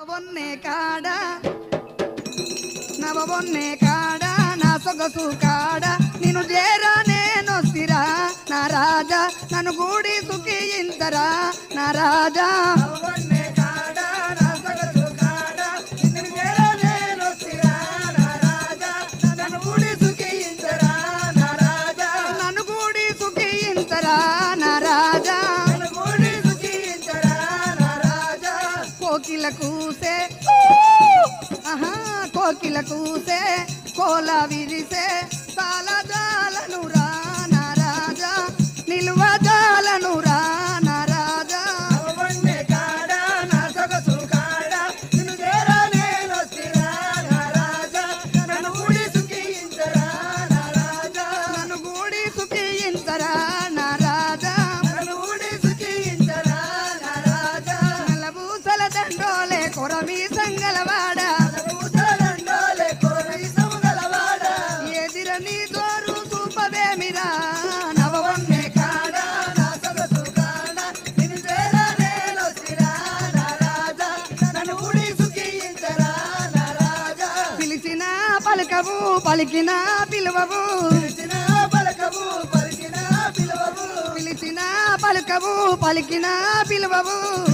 నవబొన్నే కాడ నవబొన్నే కాడ నా సొగసు కాడ నిన్ను చేరా నేను స్థిరా నా రాజా నన్ను గూడి సుఖింతరా నా రాజా నన్ను గూడి సుఖింతరా నా రాజా కోకిల కూసే ఆహా కోకిల కూసే కోల విరిసే తాళ జాలను రా నా రాజా నిలువ జాలను రా నా రాజా నన్ను గూడి సుఖించరా నా రాజా నల్లబూసల దండోలే కొరమి సంగలవాడ ఎదిర నీ దోరు చూపవేమిరా నవవన్నే కాడ పిలిచిన పలకవు పలికిన పిలువవు పిలిచిన పలకవు పలికిన పిలువవు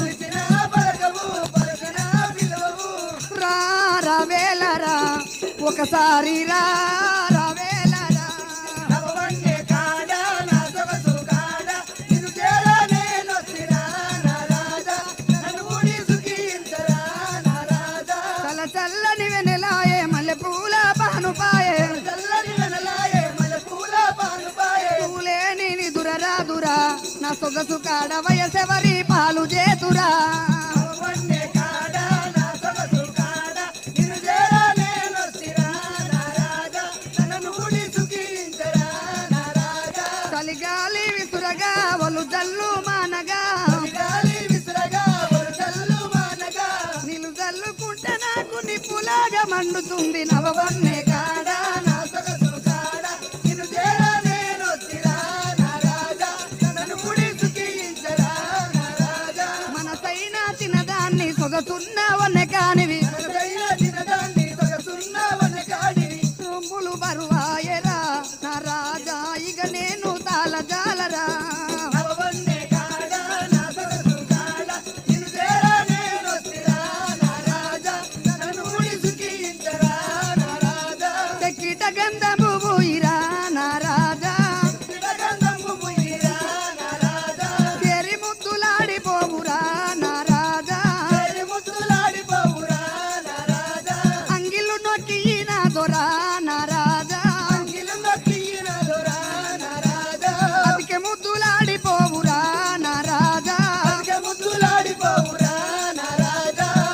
రా రావేలరా ఒకసారి రా రావేలరా చల్ల చల్లని వెనెలాయే మల్లె పూల పానుపాయే పూలే నేను దురరా దురా నా సొగసు కాడ వయసెవరి పాలు చేతురా చలిగాలి విసురగా ఒలు జల్లు మానగా నీళ్ళు జల్లుకుంటే నాకు నిప్పులాగా మండుతుంది నవవన్నే కాడ మనసైన తినదాన్ని సొగసున్న వన్నె కానివి